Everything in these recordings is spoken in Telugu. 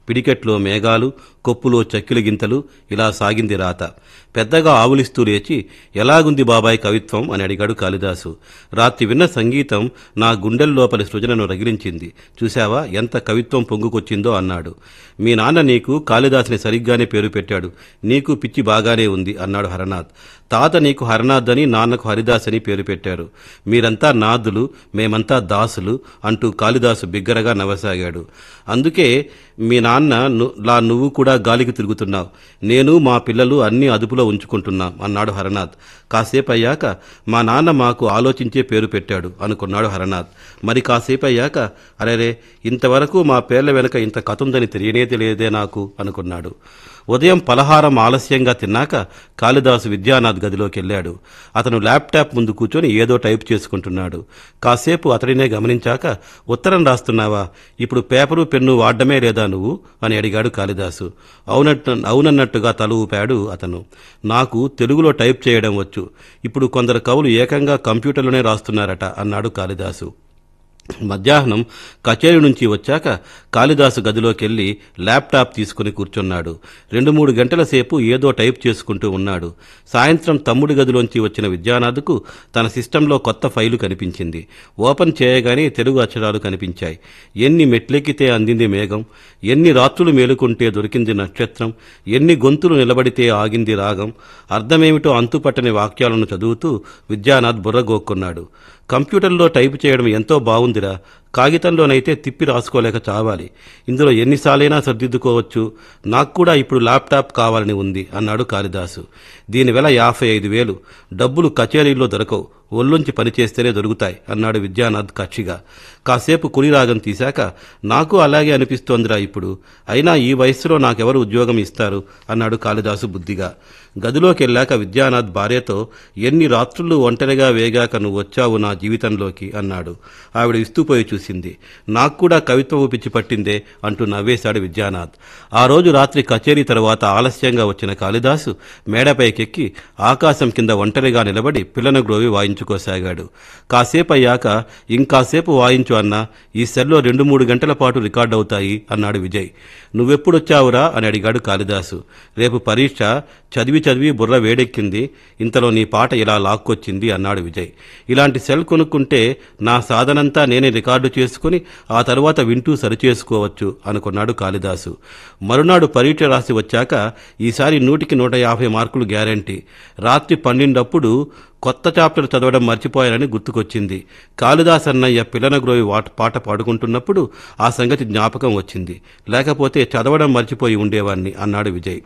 పిడికెట్లో మేఘాలు కొప్పులో చక్కిలి గింతలు ఇలా సాగింది రాత పెద్దగా ఆవులిస్తూ లేచి ఎలాగుంది బాబాయ్ కవిత్వం అని అడిగాడు కాళిదాసు రాత్రి విన్న సంగీతం నా గుండెల్లోపలి సృజనను రగిలించింది చూశావా ఎంత కవిత్వం పొంగుకొచ్చిందో అన్నాడు మీ నాన్న నీకు కాళిదాసుని సరిగ్గానే పేరు పెట్టాడు నీకు పిచ్చి బాగానే ఉంది అన్నాడు హరనాథ్ తాత నీకు హరనాథ్ అని నాన్నకు హరిదాస్ అని పేరు పెట్టారు మీరంతా నాథులు మేమంతా దాసులు అంటూ కాళిదాసు బిగ్గరగా నవ్వసాగాడు అందుకే మీ నాన్న ను- లా నువ్వు కూడా గాలికి తిరుగుతున్నావు నేను మా పిల్లలు అన్ని అదుపులో ఉంచుకుంటున్నాం అన్నాడు హరనాథ్ కాసేపు అయ్యాక మా నాన్న మాకు ఆలోచించే పేరు పెట్టాడు అనుకున్నాడు హరనాథ్ మరి కాసేపు అయ్యాక అరేరే ఇంతవరకు మా పేర్ల వెనుక ఇంత కథ ఉందని తెలియనే తెలియదే నాకు అనుకున్నాడు ఉదయం పలహారం ఆలస్యంగా తిన్నాక కాళిదాసు విద్యానాథ్ గదిలోకి వెళ్ళాడు అతను ల్యాప్టాప్ ముందు కూర్చొని ఏదో టైప్ చేసుకుంటున్నాడు కాసేపు అతడినే గమనించాక ఉత్తరం రాస్తున్నావా ఇప్పుడు పేపరు పెన్ను వాడడమే లేదా నువ్వు అని అడిగాడు కాళిదాసు అవునట్టు అవునన్నట్టుగా తల ఊపాడు అతను నాకు తెలుగులో టైప్ చేయడం వచ్చు ఇప్పుడు కొందరు కవులు ఏకంగా కంప్యూటర్లోనే రాస్తున్నారట అన్నాడు కాళిదాసు మధ్యాహ్నం కచేరీ నుంచి వచ్చాక కాళిదాసు గదిలోకెళ్ళి ల్యాప్టాప్ తీసుకుని కూర్చున్నాడు రెండు మూడు గంటల సేపు ఏదో టైప్ చేసుకుంటూ ఉన్నాడు సాయంత్రం తమ్ముడి గదిలోంచి వచ్చిన విద్యానాథ్కు తన సిస్టంలో కొత్త ఫైలు కనిపించింది ఓపెన్ చేయగానే తెలుగు అక్షరాలు కనిపించాయి ఎన్ని మెట్లెక్కితే అందింది మేఘం ఎన్ని రాత్రులు మేలుకుంటే దొరికింది నక్షత్రం ఎన్ని గొంతులు నిలబడితే ఆగింది రాగం అర్థమేమిటో అంతుపట్టని వాక్యాలను చదువుతూ విద్యానాథ్ బుర్రగోక్కున్నాడు కంప్యూటర్లో టైప్ చేయడం ఎంతో బాగుందిరా కాగితంలోనైతే తిప్పి రాసుకోలేక చావాలి ఇందులో ఎన్నిసార్లైనా సర్దిద్దుకోవచ్చు నాకు కూడా ఇప్పుడు ల్యాప్టాప్ కావాలని ఉంది అన్నాడు కాళిదాసు దీని వెల యాభై ఐదు వేలు డబ్బులు కచేరీలో దొరకవు ఒళ్ళొంచి పనిచేస్తేనే దొరుకుతాయి అన్నాడు విద్యానాథ్ కక్షిగా కాసేపు కులిరాగం తీశాక నాకు అలాగే అనిపిస్తోందిరా ఇప్పుడు అయినా ఈ వయస్సులో నాకెవరు ఉద్యోగం ఇస్తారు అన్నాడు కాళిదాసు బుద్ధిగా గదిలోకి వెళ్ళాక విద్యానాథ్ భార్యతో ఎన్ని రాత్రులు ఒంటరిగా వేగాక నువ్వు వచ్చావు నా జీవితంలోకి అన్నాడు ఆవిడ ఇస్తూపోయి చూసింది నాకు కూడా కవిత్వము పిచ్చి పట్టిందే అంటూ నవ్వేశాడు విద్యానాథ్ ఆ రోజు రాత్రి కచేరీ తర్వాత ఆలస్యంగా వచ్చిన కాళిదాసు మేడపైకెక్కి ఆకాశం కింద ఒంటరిగా నిలబడి పిల్లను గ్రోవి వాయించుకోసాగాడు కాసేపు అయ్యాక ఇంకాసేపు వాయించు అన్నా ఈ సెల్లో రెండు మూడు గంటల పాటు రికార్డ్ అవుతాయి అన్నాడు విజయ్ నువ్వెప్పుడొచ్చావురా అని అడిగాడు కాళిదాసు రేపు పరీక్ష చదివి చదివి బుర్ర వేడెక్కింది ఇంతలో నీ పాట ఇలా లాక్కొచ్చింది అన్నాడు విజయ్ ఇలాంటి సెల్ కొనుక్కుంటే నా సాధనంతా నేనే రికార్డు చేసుకుని ఆ తరువాత వింటూ సరిచేసుకోవచ్చు అనుకున్నాడు కాళిదాసు మరునాడు పరీక్ష రాసి వచ్చాక ఈసారి నూటికి నూట యాభై మార్కులు గ్యారంటీ రాత్రి పన్నెండప్పుడు కొత్త చాప్టర్ చదవడం మర్చిపోయానని గుర్తుకొచ్చింది కాళిదాస్ అన్నయ్య పిల్లనగ్రోవి వాట పాట పాడుకుంటున్నప్పుడు ఆ సంగతి జ్ఞాపకం వచ్చింది లేకపోతే చదవడం మర్చిపోయి ఉండేవాణ్ణి అన్నాడు విజయ్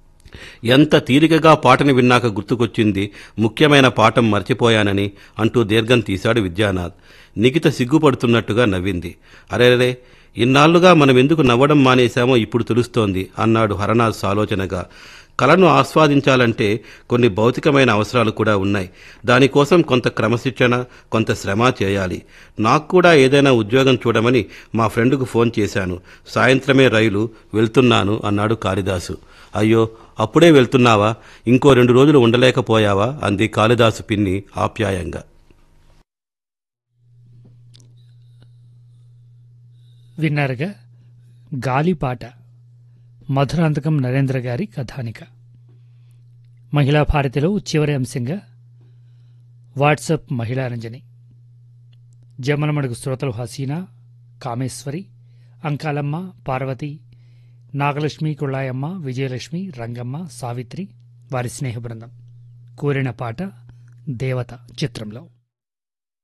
ఎంత తీరికగా పాటను విన్నాక గుర్తుకొచ్చింది ముఖ్యమైన పాఠం మర్చిపోయానని అంటూ దీర్ఘం తీశాడు విద్యానాథ్ నిఖిత సిగ్గుపడుతున్నట్టుగా నవ్వింది అరేరే ఇన్నాళ్లుగా మనం ఎందుకు నవ్వడం మానేశామో ఇప్పుడు తెలుస్తోంది అన్నాడు హరనాథ్ ఆలోచనగా కళను ఆస్వాదించాలంటే కొన్ని భౌతికమైన అవసరాలు కూడా ఉన్నాయి దానికోసం కొంత క్రమశిక్షణ కొంత శ్రమ చేయాలి నాకు కూడా ఏదైనా ఉద్యోగం చూడమని మా ఫ్రెండ్కు ఫోన్ చేశాను సాయంత్రమే రైలు వెళ్తున్నాను అన్నాడు కాళిదాసు అయ్యో అప్పుడే వెళ్తున్నావా ఇంకో రెండు రోజులు ఉండలేకపోయావా అంది కాళిదాసు పిన్ని ఆప్యాయంగా విన్నారుగా గాలిపాట మధురాంతకం నరేంద్ర గారి కథానిక మహిళా భారతిలో చివరి అంశంగా వాట్సప్ మహిళా రంజని జమ్మలమడుగు శ్రోతలు హసీనా కామేశ్వరి అంకాలమ్మ పార్వతి నాగలక్ష్మి కుళ్ళాయమ్మ విజయలక్ష్మి రంగమ్మ సావిత్రి వారి స్నేహ బృందం కోరిన పాట దేవత చిత్రంలో